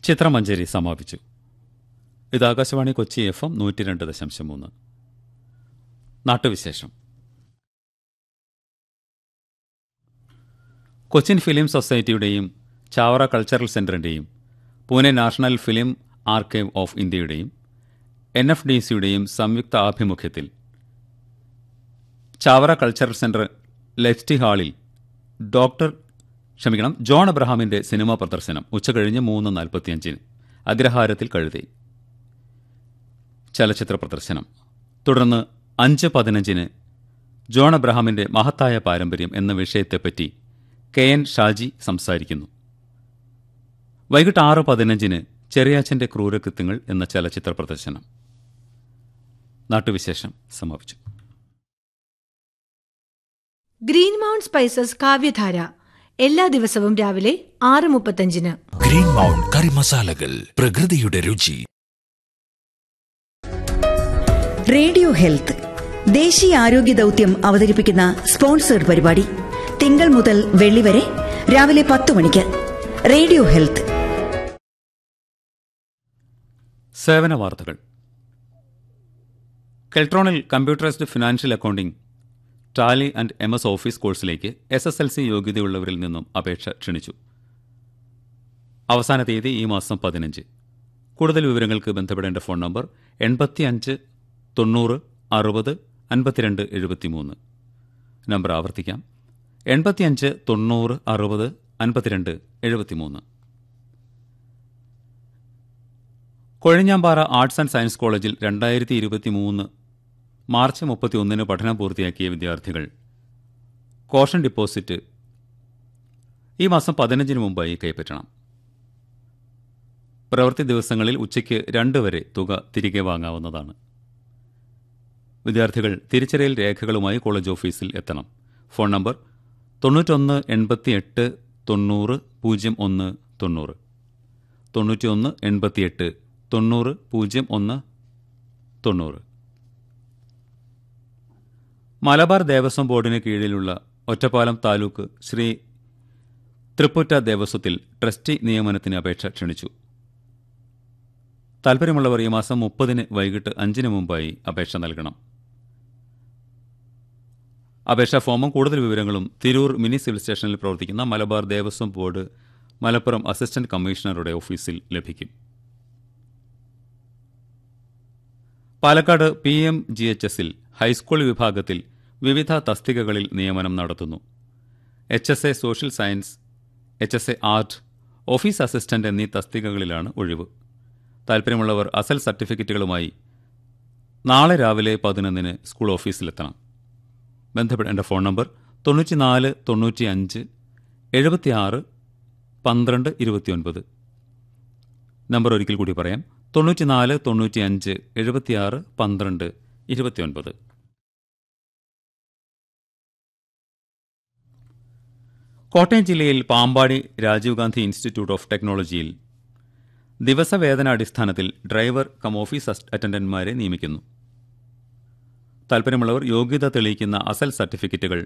ചിത്രമഞ്ചേരി സമാപിച്ചു ഇത് Akashvani Kochi F M നൂറ്റി രണ്ട് ദശാംശം മൂന്ന് നാട്ടുവിശേഷം കൊച്ചിൻ ഫിലിം സൊസൈറ്റിയുടെയും ചാവറ കൾച്ചറൽ സെന്ററിന്റെയും Pune national film archive of ഇന്ത്യയുടെയും എൻ എഫ് ഡി സിയുടെയും സംയുക്ത ആഭിമുഖ്യത്തിൽ ചാവറ കൾച്ചറൽ സെന്റർ ലെഫ്റ്റി ഹാളിൽ ഡോക്ടർ ക്ഷമിക്കണം ജോൺ അബ്രഹാമിന്റെ സിനിമാ പ്രദർശനം ഉച്ചകഴിഞ്ഞ് മൂന്ന് നാൽപ്പത്തിയഞ്ചിന് അഗ്രഹാരത്തിൽ കഴുതി ചലച്ചിത്ര പ്രദർശനം തുടർന്ന് അഞ്ച് പതിനഞ്ചിന് ജോൺ അബ്രഹാമിന്റെ മഹത്തായ പാരമ്പര്യം എന്ന വിഷയത്തെപ്പറ്റി കെ എൻ ഷാജി സംസാരിക്കുന്നു വൈകിട്ട് ആറ് പതിനഞ്ചിന് ചെറിയാച്ചന്റെ ക്രൂരകൃത്യങ്ങൾ എന്ന ചലച്ചിത്ര പ്രദർശനം നാട്ടുവിശേഷം സമാപിച്ചു ഗ്രീൻ മൗണ്ട് സ്പൈസസ് കാവ്യധാര എല്ലാ ദിവസവും രാവിലെ ആറ് മുപ്പത്തഞ്ചിന് ഗ്രീൻ മൗണ്ട് കറി മസാലകൾ പ്രകൃതിയുടെ രുചി റേഡിയോ ഹെൽത്ത് ദേശീയ ആരോഗ്യ ദൗത്യം അവതരിപ്പിക്കുന്ന സ്പോൺസേഡ് പരിപാടി തിങ്കൾ മുതൽ വെള്ളി വരെ രാവിലെ പത്ത് മണിക്ക് റേഡിയോ ഹെൽത്ത് സേവന വാർത്തകൾ കെൽട്രോണിൽ computerised financial accounting Tally and M S office കോഴ്സിലേക്ക് എസ് എസ് എൽ സി യോഗ്യതയുള്ളവരിൽ നിന്നും അപേക്ഷ ക്ഷണിച്ചു അവസാന തീയതി ഈ മാസം പതിനഞ്ച് കൂടുതൽ വിവരങ്ങൾക്ക് ബന്ധപ്പെടേണ്ട ഫോൺ നമ്പർ എൺപത്തി അഞ്ച് തൊണ്ണൂറ് അറുപത് അൻപത്തിരണ്ട് എഴുപത്തിമൂന്ന് നമ്പർ ആവർത്തിക്കാം എൺപത്തിയഞ്ച് തൊണ്ണൂറ് അറുപത് അൻപത്തിരണ്ട് എഴുപത്തിമൂന്ന് കൊഴിഞ്ഞാമ്പാറ ആർട്സ് ആൻഡ് സയൻസ് കോളേജിൽ രണ്ടായിരത്തി ഇരുപത്തി മൂന്ന് മാർച്ച് മുപ്പത്തി ഒന്നിന് പഠനം പൂർത്തിയാക്കിയ വിദ്യാർത്ഥികൾ കോഷൻ ഡിപ്പോസിറ്റ് ഈ മാസം പതിനഞ്ചിന് മുമ്പായി കൈപ്പറ്റണം പ്രവൃത്തി ദിവസങ്ങളിൽ ഉച്ചയ്ക്ക് രണ്ട് വരെ തുക തിരികെ വാങ്ങാവുന്നതാണ് വിദ്യാർത്ഥികൾ തിരിച്ചറിയൽ രേഖകളുമായി കോളേജ് ഓഫീസിൽ എത്തണം ഫോൺ നമ്പർ തൊണ്ണൂറ്റൊന്ന് എൺപത്തി എട്ട് തൊണ്ണൂറ് പൂജ്യം ഒന്ന് തൊണ്ണൂറ് തൊണ്ണൂറ്റിയൊന്ന് എൺപത്തിയെട്ട് തൊണ്ണൂറ് പൂജ്യം ഒന്ന് തൊണ്ണൂറ് മലബാർ ദേവസ്വം ബോർഡിന് കീഴിലുള്ള ഒറ്റപ്പാലം താലൂക്ക് ശ്രീ തൃപ്പുറ്റ ദേവസ്വത്തിൽ ട്രസ്റ്റി നിയമനത്തിന് അപേക്ഷ ക്ഷണിച്ചു താൽപ്പര്യമുള്ളവർ ഈ മാസം മുപ്പതിന് വൈകിട്ട് അഞ്ചിന് മുമ്പായി അപേക്ഷ നൽകണം അപേക്ഷാ ഫോമും കൂടുതൽ വിവരങ്ങളും തിരൂർ മിനി സിവിൽ സ്റ്റേഷനിൽ പ്രവർത്തിക്കുന്ന മലബാർ ദേവസ്വം ബോർഡ് മലപ്പുറം അസിസ്റ്റന്റ് കമ്മീഷണറുടെ ഓഫീസിൽ ലഭിക്കും Palakkad P M G H എസിൽ ഹൈസ്കൂൾ വിഭാഗത്തിൽ വിവിധ തസ്തികകളിൽ നിയമനം നടത്തുന്നു H S A social science H S A art office assistant എന്നീ തസ്തികകളിലാണ് ഒഴിവ് താൽപ്പര്യമുള്ളവർ അസൽ സർട്ടിഫിക്കറ്റുകളുമായി നാളെ രാവിലെ പതിനൊന്നിന് സ്കൂൾ ഓഫീസിലെത്തണം ബന്ധപ്പെടേണ്ട ഫോൺ നമ്പർ തൊണ്ണൂറ്റിനാല് തൊണ്ണൂറ്റി അഞ്ച് എഴുപത്തിയാറ് പന്ത്രണ്ട് ഇരുപത്തിയൊൻപത് നമ്പർ ഒരിക്കൽ കൂടി പറയാം തൊണ്ണൂറ്റിനാല് തൊണ്ണൂറ്റി അഞ്ച് എഴുപത്തിയാറ് പന്ത്രണ്ട് ഇരുപത്തിയൊൻപത് കോട്ടയം ജില്ലയിൽ പാമ്പാടി രാജീവ് ഗാന്ധി ഇൻസ്റ്റിറ്റ്യൂട്ട് ഓഫ് ടെക്നോളജിയിൽ ദിവസവേതന അടിസ്ഥാനത്തിൽ ഡ്രൈവർ കം ഓഫീസ് അസ്- അറ്റൻഡന്റ്മാരെ നിയമിക്കുന്നു താൽപ്പര്യമുള്ളവർ യോഗ്യത തെളിയിക്കുന്ന അസൽ സർട്ടിഫിക്കറ്റുകൾ